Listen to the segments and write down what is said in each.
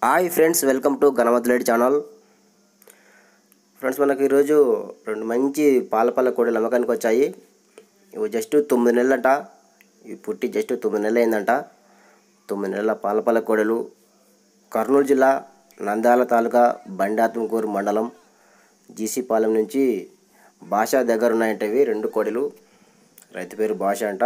hi friends welcome to గణమతులేడి channel friends మనకు ఈరోజు రెండు మంచి పాల పళ్ళ కోడలు అమ్మకానికి వచ్చాయి ఇవి జస్ట్ తొమ్మిది నెలలంట ఇవి పుట్టి జస్ట్ తొమ్మిది నెలలు అయిందంట తొమ్మిది నెలల పాల పళ్ళ కోడలు కర్నూలు జిల్లా నంద్యాల తాలూకా బండాత్మకూరు మండలం జీసీ పాలెం నుంచి భాష దగ్గర ఉన్నాయంట ఇవి రెండు కోడలు రైతు పేరు భాష అంట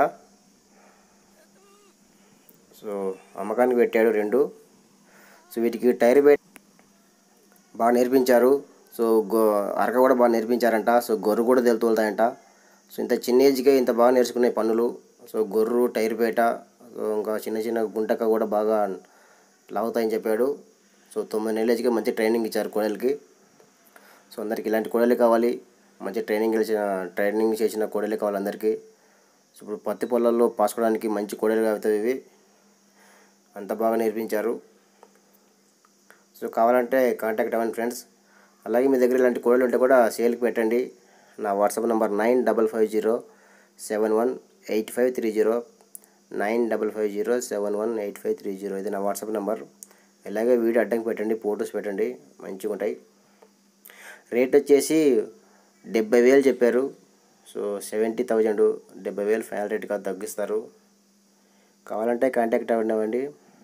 సో అమ్మకానికి పెట్టాడు రెండు సో వీటికి టైర్ బెట్ బాగా నేర్పించారు సో గో అరక కూడా బాగా నేర్పించారంట సో గొర్రు కూడా తెలుతోలుతాయంట సో ఇంత చిన్న ఏజ్కే ఇంత బాగా నేర్చుకునే పనులు సో గొర్రు టైర్ పేట సో ఇంకా చిన్న చిన్న గుంటక కూడా బాగా లాగుతాయని చెప్పాడు సో తొమ్మిది నెలల ఏజ్కే మంచి ట్రైనింగ్ ఇచ్చారు కోడలికి సో అందరికి ఇలాంటి కోడలు కావాలి మంచి ట్రైనింగ్ ఇచ్చిన ట్రైనింగ్ చేసిన కోడలు కావాలి అందరికీ సో ఇప్పుడు పత్తి పొలాల్లో పాసుకోవడానికి మంచి కోడలు అవుతాయి ఇవి అంత బాగా నేర్పించారు సో కావాలంటే కాంటాక్ట్ అవ్వండి ఫ్రెండ్స్ అలాగే మీ దగ్గర ఇలాంటి కోడలు ఉంటే కూడా సేల్కి పెట్టండి నా WhatsApp number nine double five zero seven one eight five three zero nine double five zero seven one eight five three zero ఇది నా వాట్సాప్ నెంబర్ ఇలాగే వీడియో అడ్డంకి పెట్టండి ఫొటోస్ పెట్టండి మంచిగా ఉంటాయి రేట్ వచ్చేసి డెబ్బై వేలు చెప్పారు సో సెవెంటీ థౌజండ్ డెబ్బై వేలు ఫైనల్ రేట్గా తగ్గిస్తారు కావాలంటే కాంటాక్ట్ అవ్వండి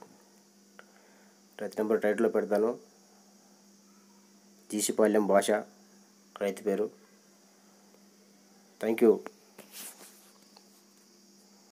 రైతు నెంబర్ టైటిల్లో పెడతాను జీసిపాలెం భాష రైతు పేరు థ్యాంక్ యూ